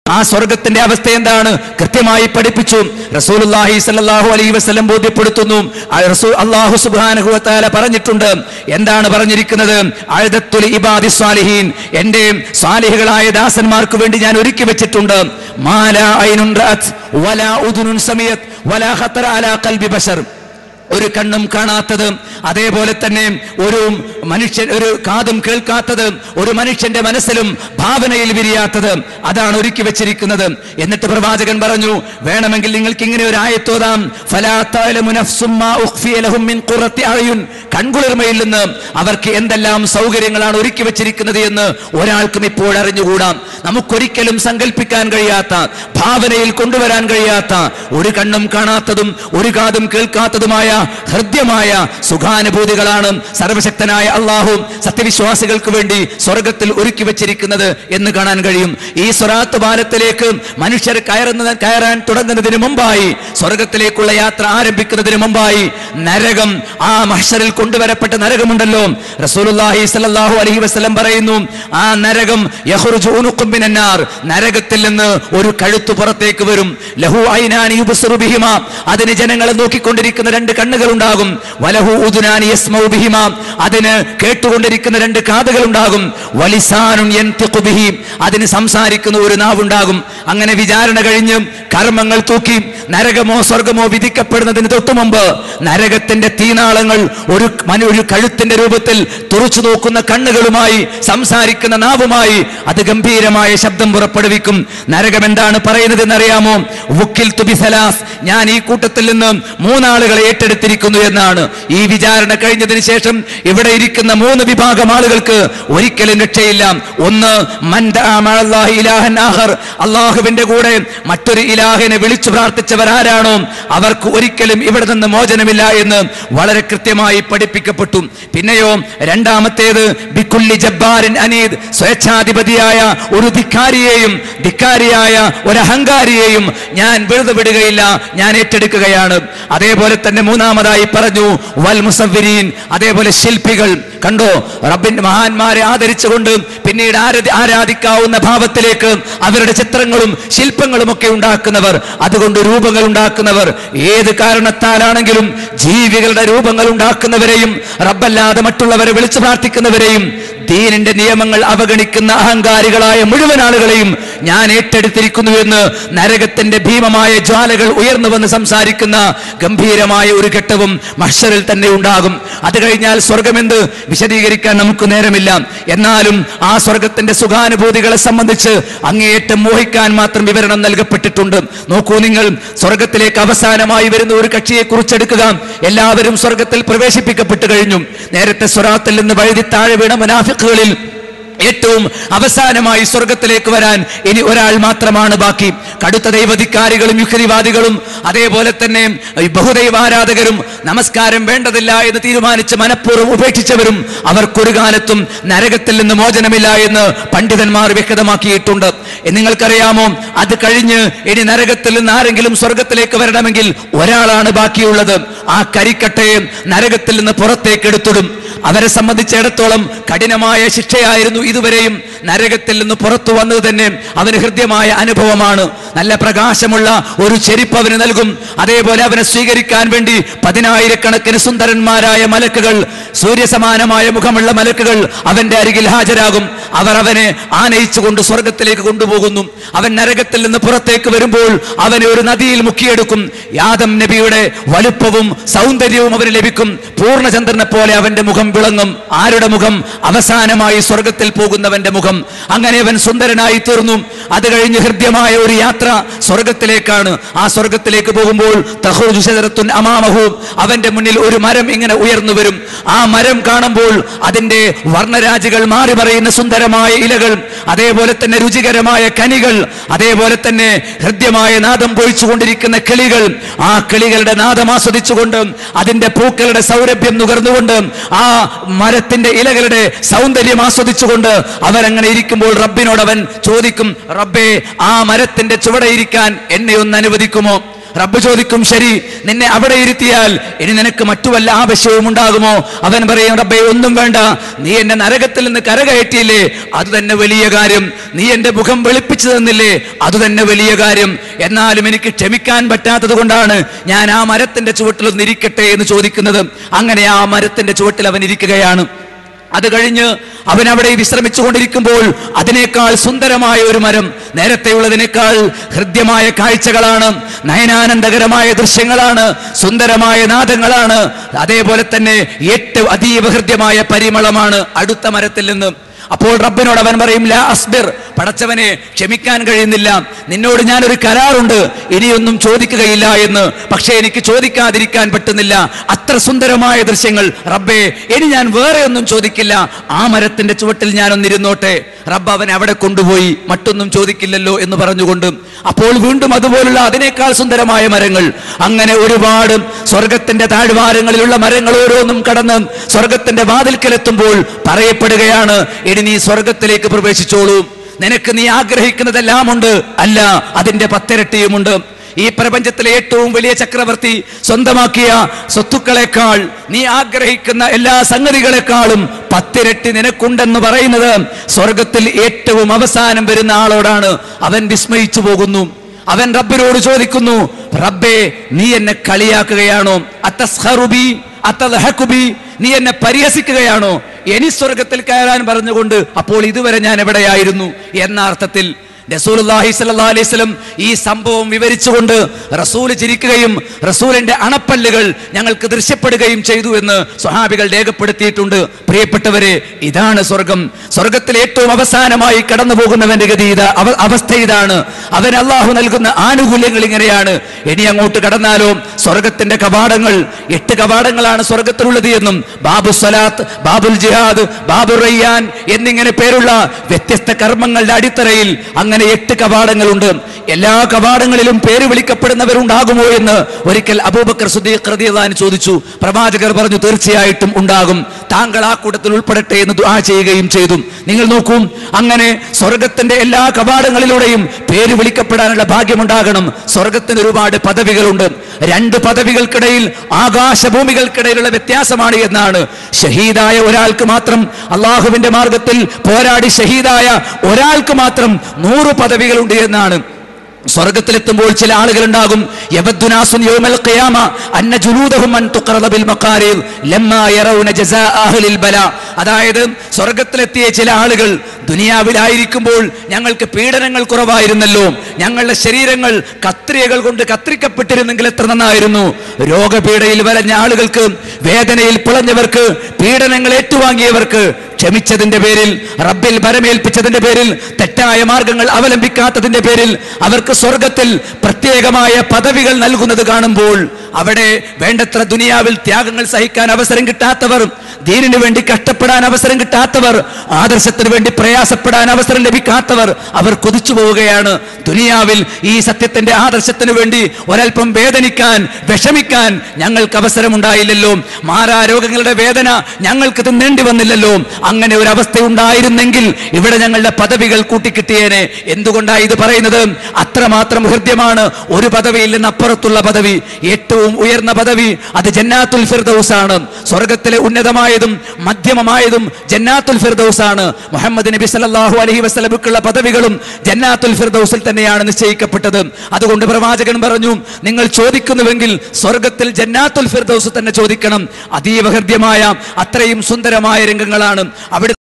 ആ സ്വർഗത്തിന്റെ അവസ്ഥ എന്താണ് കൃത്യമായി പഠിപ്പിച്ചു റസൂലുള്ളാഹി സ്വല്ലല്ലാഹു അലൈഹി വസല്ലം ബോധ്യപ്പെടുത്തുന്നു ആ റസൂ- അല്ലാഹു സുബ്ഹാനഹു വതആല പറഞ്ഞിട്ടുണ്ട് എന്താണ് പറഞ്ഞിരിക്കുന്നത് അഴുതത്തുൽ ഇബാദി സ്വാലിഹീൻ എന്റെ സ്വാലിഹുകളായ ദാസന്മാർക്ക് വേണ്ടി ഞാൻ ഒരുക്കി വെച്ചിട്ടുണ്ട് മാല ഐനുൻ റഅത് വലാ ഉദുനുൻ സമയത്ത് വലാ ഖത്തറ അലാ ഖൽബി ബശർ ഒരു കണ്ണും കാണാത്തത് അതേപോലെ തന്നെ ഒരു മനുഷ്യൻ ഒരു കാതും കേൾക്കാത്തത് ഒരു മനുഷ്യന്റെ മനസ്സിലും ഭാവനയിൽ വിരിയാത്തത് അതാണ് ഒരുക്കി വെച്ചിരിക്കുന്നത് എന്നിട്ട് പ്രവാചകൻ പറഞ്ഞു വേണമെങ്കിൽ നിങ്ങൾക്ക് ഇങ്ങനെ ഒരു ആയത്തോതാം ഫലാ തഅലമു നഫ്സും മാ ഉഖ്ഫിയ ലഹും മിൻ ഖുറത്തി അയുൻ കൺകുളിർമയിൽ നിന്ന് അവർക്ക് എന്തെല്ലാം സൗകര്യങ്ങളാണ് ഒരുക്കി വെച്ചിരിക്കുന്നത് എന്ന് ഒരാൾക്കും ഇപ്പോൾ അറിഞ്ഞുകൂടാ നമുക്കൊരിക്കലും സങ്കല്പിക്കാൻ കഴിയാത്ത ഭാവനയിൽ കൊണ്ടുവരാൻ കഴിയാത്ത ഒരു കണ്ണും കാണാത്തതും ഒരു കാതും കേൾക്കാത്തതുമായ ഹൃദ്യമായ സുഖാനുഭൂതികളാണ് സർവശക്തനായ അള്ളാഹു സത്യവിശ്വാസികൾക്ക് വേണ്ടി സ്വർഗത്തിൽ ഒരുക്കി വെച്ചിരിക്കുന്നത് എന്ന് കാണാൻ കഴിയും ഈ സ്വറാത്ത് പാലത്തിലേക്ക് മനുഷ്യർ കയറുന്ന കയറാൻ തുടങ്ങുന്നതിന് മുമ്പായി സ്വർഗത്തിലേക്കുള്ള യാത്ര ആരംഭിക്കുന്നതിന് മുമ്പായി നരകം ആ മഹ്ഷറിൽ കൊണ്ടുവരപ്പെട്ട നരകമുണ്ടല്ലോ റസൂലുള്ളാഹി സ്വല്ലല്ലാഹു അലൈഹി വസല്ലം പറയുന്നു ആ നരകം യഖ്റുജു ഉനുഖും മിനന്നാർ നരകത്തിൽ നിന്ന് ഒരു കഴുത്ത് പുറത്തേക്ക് വരും ലഹു ഐനാനി യുബ്സിറു ബിഹിമ അതിന് ജനങ്ങളെ നോക്കിക്കൊണ്ടിരിക്കുന്ന രണ്ട് കണ്ണുകൾ ഉണ്ടാകും വലഹു ഉദുനാനി യസ്മഉ ബിഹിമ അതിന് കേട്ടുകൊണ്ടിരിക്കുന്ന രണ്ട് കാതുകൾ ഉണ്ടാകും വലിസാനുൻ യൻതിഖു ബിഹി അതിന് സംസാരിക്കുന്ന ഒരു നാവുണ്ടാകും അങ്ങനെ വിചാരണ കഴിഞ്ഞ് കർമ്മങ്ങൾ തൂക്കി നരകമോ സ്വർഗമോ വിധിക്കപ്പെടുന്നതിന് തൊട്ടു മുമ്പ് നരകത്തിന്റെ തീനാളങ്ങൾ ഒരു മനു ഒരു കഴുത്തിന്റെ രൂപത്തിൽ തുറച്ചു നോക്കുന്ന കണ്ണുകളുമായി സംസാരിക്കുന്ന നാവുമായി അത് ഗംഭീരമായ ശബ്ദം പുറപ്പെടുവിക്കും നരകം എന്താണ് പറയുന്നത് എന്നറിയാമോ വുക്കിൽ തുബിസലാസ് ഞാൻ ഈ കൂട്ടത്തിൽ നിന്ന് മൂന്നാളുകളെ ഏറ്റെടുത്തിരിക്കുന്നു എന്നാണ് ഈ വിചാരണ കഴിഞ്ഞതിന് ശേഷം ഇവിടെ ഇരിക്കുന്ന മൂന്ന് വിഭാഗം ആളുകൾക്ക് ഒരിക്കലും രക്ഷയില്ല ഒന്ന് മൻ ദഅ മഅല്ലാഹി ഇലാഹൻ ആഖർ അള്ളാഹുവിന്റെ കൂടെ മറ്റൊരു ഇലാഹിനെ വിളിച്ചു പ്രാർത്ഥിച്ചവരാരാണോ അവർക്ക് ഒരിക്കലും ഇവിടെ നിന്ന് മോചനമില്ല എന്ന് വളരെ കൃത്യമായി പഠിപ്പിക്കപ്പെട്ടു പിന്നെയോ രണ്ടാമത്തേത് ബിക്കുല്ലി ജബ്ബാരിൻ അനീദ് സ്വേച്ഛാധിപതിയായ ഒരു ധിക്കാരിയെയും ധിക്കാരിയായ ഒരു അഹങ്കാരിയെയും ഞാൻ വെറുതെ വിടുകയില്ല ഞാൻ ഏറ്റെടുക്കുകയാണ് അതേപോലെ തന്നെ മൂന്നാമതായി പറഞ്ഞു വൽ മുസവ്വിരീൻ അതേപോലെ ശില്പികൾ കണ്ടോ റബ്ബിന്റെ മഹാന്മാരെ ആദരിച്ചുകൊണ്ട് പിന്നീട് ആരാധി ആരാധിക്കാവുന്ന ഭാവത്തിലേക്ക് അവരുടെ ചിത്രങ്ങളും ശില്പങ്ങളും ഒക്കെ ഉണ്ടാക്കുന്നവർ അതുകൊണ്ട് രൂപങ്ങൾ ഉണ്ടാക്കുന്നവർ ഏത് കാരണത്താലാണെങ്കിലും ജീവികളുടെ രൂപങ്ങൾ ഉണ്ടാക്കുന്നവരെയും റബ്ബല്ലാതെ മറ്റുള്ളവരെ വിളിച്ചു പ്രാർത്ഥിക്കുന്നവരെയും ദീനിന്റെ നിയമങ്ങൾ അവഗണിക്കുന്ന അഹങ്കാരികളായ മുഴുവൻ ആളുകളെയും ഞാൻ ഏറ്റെടുത്തിരിക്കുന്നു എന്ന് നരകത്തിന്റെ ഭീമമായ ജ്വാലകൾ ഉയർന്നു വന്ന് സംസാരിക്കുന്ന ഗംഭീരമായ ഒരു ഘട്ടവും മഹ്ഷറിൽ തന്നെ ഉണ്ടാകും അത് കഴിഞ്ഞാൽ സ്വർഗമെന്ത് വിശദീകരിക്കാൻ നമുക്ക് നേരമില്ല എന്നാലും ആ സ്വർഗത്തിന്റെ സുഖാനുഭൂതികളെ സംബന്ധിച്ച് അങ്ങേയറ്റം മോഹിക്കാൻ മാത്രം വിവരണം നൽകപ്പെട്ടിട്ടുണ്ട് നോക്കൂ നിങ്ങൾ സ്വർഗത്തിലേക്ക് അവസാനമായി വരുന്ന ഒരു കക്ഷിയെ കുറിച്ചെടുക്കുക എല്ലാവരും സ്വർഗത്തിൽ പ്രവേശിപ്പിക്കപ്പെട്ടു കഴിഞ്ഞു നേരത്തെ സ്വറാത്തിൽ നിന്ന് വഴുതി താഴെ വീണ മുനാഫിക്കുകളിൽ ഏറ്റവും അവസാനമായി സ്വർഗത്തിലേക്ക് വരാൻ ഇനി ഒരാൾ മാത്രമാണ് ബാക്കി കടുത്ത ദൈവധിക്കാരികളും യുക്തിവാദികളും അതേപോലെ തന്നെ ഈ ബഹുദൈവാരാധകരും നമസ്കാരം വേണ്ടതില്ല എന്ന് തീരുമാനിച്ച് മനഃപൂർവ്വം ഉപേക്ഷിച്ചവരും അവർക്കൊരു കാലത്തും നരകത്തിൽ നിന്ന് മോചനമില്ല എന്ന് പണ്ഡിതന്മാർ വ്യക്തമാക്കിയിട്ടുണ്ട് എന്ന് നിങ്ങൾക്കറിയാമോ അത് കഴിഞ്ഞ് ഇനി നരകത്തിൽ നിന്ന് ആരെങ്കിലും സ്വർഗത്തിലേക്ക് വരണമെങ്കിൽ ഒരാളാണ് ബാക്കിയുള്ളത് ആ കരിക്കട്ടയെ നരകത്തിൽ നിന്ന് പുറത്തേക്ക് എടുത്തിടും അവരെ സംബന്ധിച്ചിടത്തോളം കഠിനമായ ശിക്ഷയായിരുന്നു ഇതുവരെയും നരകത്തിൽ നിന്ന് പുറത്തു വന്നത് തന്നെ അവന് ഹൃദ്യമായ അനുഭവമാണ് നല്ല പ്രകാശമുള്ള ഒരു ചെരിപ്പ് അവന് നൽകും അതേപോലെ അവനെ സ്വീകരിക്കാൻ വേണ്ടി പതിനായിരക്കണക്കിന് സുന്ദരന്മാരായ മലക്കുകൾ സൂര്യസമാനമായ മുഖമുള്ള മലക്കുകൾ അവന്റെ അരികിൽ ഹാജരാകും അവർ അവനെ ആനയിച്ചുകൊണ്ട് സ്വർഗത്തിലേക്ക് കൊണ്ടുപോകുന്നു അവൻ നരകത്തിൽ നിന്ന് പുറത്തേക്ക് വരുമ്പോൾ അവനെ ഒരു നദിയിൽ മുക്കിയെടുക്കും യാദം നബിയുടെ വലുപ്പവും സൗന്ദര്യവും അവന് ലഭിക്കും പൂർണ്ണചന്ദ്രനെ പോലെ അവന്റെ മുഖം വിളങ്ങും ആരുടെ മുഖം അവസാനമായി സ്വർഗത്തിൽ പോകുന്നവന്റെ മുഖം അങ്ങനെ അവൻ സുന്ദരനായി തീർന്നു അത് കഴിഞ്ഞ് ഹൃദ്യമായ ഒരു യാത്ര സ്വർഗത്തിലേക്കാണ് ആ സ്വർഗത്തിലേക്ക് പോകുമ്പോൾ തഹ്റുജു ശജറത്തുൻ അമാമഹു അവന്റെ മുന്നിൽ ഒരു മരം ഇങ്ങനെ ഉയർന്നു വരും ആ മരം കാണുമ്പോൾ അതിന്റെ വർണ്ണരാജികൾ മാറി മറിയുന്ന സുന്ദരമായ ഇലകൾ അതേപോലെ തന്നെ രുചികരമായ കനികൾ അതേപോലെ തന്നെ ഹൃദ്യമായ നാദം പൊഴിച്ചുകൊണ്ടിരിക്കുന്ന കിളികൾ ആ കിളികളുടെ നാദം ആസ്വദിച്ചുകൊണ്ട് അതിന്റെ പൂക്കളുടെ സൗരഭ്യം നുകർന്നുകൊണ്ട് ആ മരത്തിന്റെ ഇലകളുടെ സൗന്ദര്യം ആസ്വദിച്ചുകൊണ്ട് അവരങ്ങനെ ഇരിക്കുമ്പോൾ റബ്ബിനോട് അവൻ ചോദിക്കും റബ്ബേ ആ മരത്തിന്റെ ചുവടെ ഇരിക്കാൻ എന്നെ ഒന്ന് അനുവദിക്കുമോ റബ്ബ് ചോദിക്കും ശരി നിന്നെ അവിടെ ഇരുത്തിയാൽ ഇനി നിനക്ക് മറ്റു വല്ല ആവശ്യവും ഉണ്ടാകുമോ അവൻ പറയും റബ്ബെ ഒന്നും വേണ്ട നീ എന്നെ നരകത്തിൽ നിന്ന് കരകയറ്റിയില്ലേ അത് തന്നെ വലിയ കാര്യം നീ എന്റെ മുഖം വെളുപ്പിച്ചു തന്നില്ലേ അത് തന്നെ വലിയ കാര്യം എന്നാലും എനിക്ക് ക്ഷമിക്കാൻ പറ്റാത്തത് കൊണ്ടാണ് ഞാൻ ആ മരത്തിന്റെ ചുവട്ടിൽ ഒന്ന് ഇരിക്കട്ടെ എന്ന് ചോദിക്കുന്നത് അങ്ങനെ ആ മരത്തിന്റെ ചുവട്ടിൽ അവൻ ഇരിക്കുകയാണ് അത് കഴിഞ്ഞ് അവൻ അവിടെ വിശ്രമിച്ചു കൊണ്ടിരിക്കുമ്പോൾ അതിനേക്കാൾ സുന്ദരമായ ഒരു മരം നേരത്തെയുള്ളതിനേക്കാൾ ഹൃദ്യമായ കാഴ്ചകളാണ് നയനാനന്ദകരമായ ദൃശ്യങ്ങളാണ് സുന്ദരമായ നാദങ്ങളാണ് അതേപോലെ തന്നെ ഏറ്റവും അതീവ ഹൃദ്യമായ പരിമളമാണ് അടുത്ത മരത്തിൽ നിന്ന് അപ്പോൾ റബ്ബിനോട് അവൻ പറയും ലാ അസ്ബിർ പടച്ചവനെ ക്ഷമിക്കാൻ കഴിയുന്നില്ല നിന്നോട് ഞാനൊരു കരാറുണ്ട് ഇനിയൊന്നും ചോദിക്കുകയില്ല എന്ന് പക്ഷേ എനിക്ക് ചോദിക്കാതിരിക്കാൻ പറ്റുന്നില്ല അത്ര സുന്ദരമായ ദൃശ്യങ്ങൾ റബ്ബേ ഇനി ഞാൻ വേറെ ഒന്നും ചോദിക്കില്ല ആ മരത്തിന്റെ ചുവട്ടിൽ ഞാനൊന്നിരുന്നോട്ടെ റബ്ബ് അവൻ അവിടെ കൊണ്ടുപോയി മറ്റൊന്നും ചോദിക്കില്ലല്ലോ എന്ന് പറഞ്ഞുകൊണ്ട് അപ്പോൾ വീണ്ടും അതുപോലുള്ള അതിനേക്കാൾ സുന്ദരമായ മരങ്ങൾ അങ്ങനെ ഒരുപാട് സ്വർഗത്തിന്റെ താഴ്വാരങ്ങളിലുള്ള മരങ്ങൾ ഓരോന്നും കടന്ന് സ്വർഗത്തിന്റെ വാതിൽക്കലെത്തുമ്പോൾ പറയപ്പെടുകയാണ് ഇനി നീ സ്വർഗത്തിലേക്ക് പ്രവേശിച്ചോളൂ നിനക്ക് നീ ആഗ്രഹിക്കുന്നതെല്ലാം ഉണ്ട് അല്ല അതിന്റെ പത്തിരട്ടിയുമുണ്ട് ഈ പ്രപഞ്ചത്തിലെ ഏറ്റവും വലിയ ചക്രവർത്തി സ്വന്തമാക്കിയ സ്വത്തുക്കളെക്കാൾ നീ ആഗ്രഹിക്കുന്ന എല്ലാ സംഗതികളെക്കാളും പത്തിരട്ടി നിനക്കുണ്ടെന്ന് പറയുന്നത് സ്വർഗത്തിൽ ഏറ്റവും അവസാനം വരുന്ന ആളോടാണ് അവൻ വിസ്മയിച്ചു പോകുന്നു അവൻ റബ്ബിനോട് ചോദിക്കുന്നു റബ്ബേ നീ എന്നെ കളിയാക്കുകയാണോ അത്തസ്ഹറുബി അത്തദ്ഹഖുബി നീ എന്നെ പരിഹസിക്കുകയാണോ ഇനി സ്വർഗത്തിൽ കയറാൻ പറഞ്ഞുകൊണ്ട് അപ്പോൾ ഇതുവരെ ഞാൻ എവിടെയായിരുന്നു എന്ന അർത്ഥത്തിൽ റസൂലുള്ളാഹി സ്വല്ലല്ലാഹു അലൈഹി വസല്ലം ഈ സംഭവം വിവരിച്ചുകൊണ്ട് റസൂൽ ചിരിക്കുകയും റസൂലിന്റെ അണപ്പല്ലുകൾ ഞങ്ങൾക്ക് ദൃശ്യപ്പെടുകയും ചെയ്തു എന്ന് സ്വഹാബികൾ രേഖപ്പെടുത്തിയിട്ടുണ്ട് പ്രിയപ്പെട്ടവരെ ഇതാണ് സ്വർഗം സ്വർഗത്തിൽ ഏറ്റവും അവസാനമായി കടന്നു പോകുന്നവന്റെ ഗതി ഇതാ അവ- അവസ്ഥ ഇതാണ് അവൻ അള്ളാഹു നൽകുന്ന ആനുകൂല്യങ്ങൾ ഇങ്ങനെയാണ് ഇനി അങ്ങോട്ട് കടന്നാലോ സ്വർഗത്തിന്റെ കവാടങ്ങൾ എട്ട് കവാടങ്ങളാണ് സ്വർഗത്തിലുള്ളത് എന്നും ബാബു സ്വലാത്ത് ബാബുൽ ജിഹാദ് ബാബു റയ്യാൻ എന്നിങ്ങനെ പേരുള്ള വ്യത്യസ്ത കർമ്മങ്ങളുടെ അടിത്തറയിൽ അങ്ങനെ എട്ട് കവാടങ്ങളുണ്ട് എല്ലാ കവാടങ്ങളിലും പേര് വിളിക്കപ്പെടുന്നവരുണ്ടാകുമോ എന്ന് ഒരിക്കൽ അബൂബക്കർ സുദ്ദീഖ് റളിയല്ലാഹു അൻഹു ചോദിച്ചു പ്രവാചകർ പറഞ്ഞു തീർച്ചയായിട്ടും ഉണ്ടാകും താങ്കൾ ആ കൂട്ടത്തിൽ ഉൾപ്പെടട്ടെ എന്ന് ദുആ ചെയ്യുകയും ചെയ്തു നിങ്ങൾ നോക്കൂ അങ്ങനെ സ്വർഗത്തിന്റെ എല്ലാ കവാടങ്ങളിലൂടെയും പേര് വിളിക്കപ്പെടാനുള്ള ഭാഗ്യമുണ്ടാകണം സ്വർഗത്തിന് ഒരുപാട് പദവികളുണ്ട് രണ്ട് പദവികൾക്കിടയിൽ ആകാശഭൂമികൾക്കിടയിലുള്ള വ്യത്യാസമാണ് എന്നാണ് ഷഹീദായ ഒരാൾക്ക് മാത്രം അള്ളാഹുവിന്റെ മാർഗത്തിൽ പോരാടി ഷഹീദായ ഒരാൾക്ക് മാത്രം നൂറ് പദവികളുണ്ട് എന്നാണ് സ്വർഗത്തിലെത്തുമ്പോൾ ചില ആളുകൾ ഉണ്ടാകും യബദ്ദുനാസുൻ യൗമൽ ഖിയാമ അന്ന ജുലൂദഹും അൻ തുഖറദ ബിൽ മഖാരിൽ ലമ്മാ യറൗന ജസാ അഹ്ലിൽ ബല അതായത് സ്വർഗത്തിലെത്തിയ ചില ആളുകൾ ദുനിയാവിലായിരിക്കുമ്പോൾ ഞങ്ങൾക്ക് പീഡനങ്ങൾ കുറവായിരുന്നല്ലോ ഞങ്ങളുടെ ശരീരങ്ങൾ കത്രികകൾ കൊണ്ട് കത്രിക്കപ്പെട്ടിരുന്നെങ്കിൽ എത്ര നന്നായിരുന്നു രോഗപീഠയിൽ വരഞ്ഞ ആളുകൾക്ക് വേദനയിൽ പിളഞ്ഞവർക്ക് പീഡനങ്ങൾ ഏറ്റുവാങ്ങിയവർക്ക് ക്ഷമിച്ചതിന്റെ പേരിൽ റബ്ബിൽ ഭരമേൽപ്പിച്ചതിന്റെ പേരിൽ തെറ്റായ മാർഗങ്ങൾ അവലംബിക്കാത്തതിന്റെ പേരിൽ അവർക്ക് സ്വർഗത്തിൽ പ്രത്യേകമായ പദവികൾ നൽകുന്നത് കാണുമ്പോൾ അവിടെ വേണ്ടത്ര ദുനിയാവിൽ ത്യാഗങ്ങൾ സഹിക്കാൻ അവസരം കിട്ടാത്തവർ ദീനിനു വേണ്ടി കഷ്ടപ്പെടാൻ അവസരം കിട്ടാത്തവർ ആദർശത്തിന് വേണ്ടി പ്രയാസപ്പെടാൻ അവസരം ലഭിക്കാത്തവർ അവർ കുതിച്ചു പോവുകയാണ് ദുനിയാവിൽ ഈ സത്യത്തിന്റെ ആദർശത്തിന് വേണ്ടി ഒരൽപ്പം വേദനിക്കാൻ വിഷമിക്കാൻ ഞങ്ങൾക്ക് അവസരമുണ്ടായില്ലല്ലോ മാരാരോഗങ്ങളുടെ വേദന ഞങ്ങൾക്ക് തിന്നേണ്ടി വന്നില്ലല്ലോ അങ്ങനെ ഒരു അവസ്ഥ ഉണ്ടായിരുന്നെങ്കിൽ ഇവിടെ ഞങ്ങളുടെ പദവികൾ കൂട്ടിക്കിട്ടിയേനെ എന്തുകൊണ്ടാണ് ഇത് പറയുന്നത് അത്രമാത്രം ഹൃദ്യമാണ് ഒരു പദവിയിൽ നിന്ന് അപ്പുറത്തുള്ള പദവി ഏറ്റവും ഉയർന്ന പദവി അത് ജന്നാത്തുൽ ഫിർദൗസ് ആണ് സ്വർഗത്തിലെ ഉന്നതമായതും മധ്യമമായതും ജന്നാത്തുൽ ഫിർദൗസ് ആണ് മുഹമ്മദ് നബി സല്ലല്ലാഹു അലൈഹി വസല്ലമക്കുള്ള പദവികളും ജന്നാത്തുൽ ഫിർദൗസിൽ തന്നെയാണ് നിശ്ചയിക്കപ്പെട്ടത് അതുകൊണ്ട് പ്രവാചകൻ പറഞ്ഞു നിങ്ങൾ ചോദിക്കുന്നുവെങ്കിൽ സ്വർഗത്തിൽ ജന്നാത്തുൽ ഫിർദൗസ് തന്നെ ചോദിക്കണം അതീവ ഹൃദ്യമായ അത്രയും സുന്ദരമായ രംഗങ്ങളാണ് അവിടെ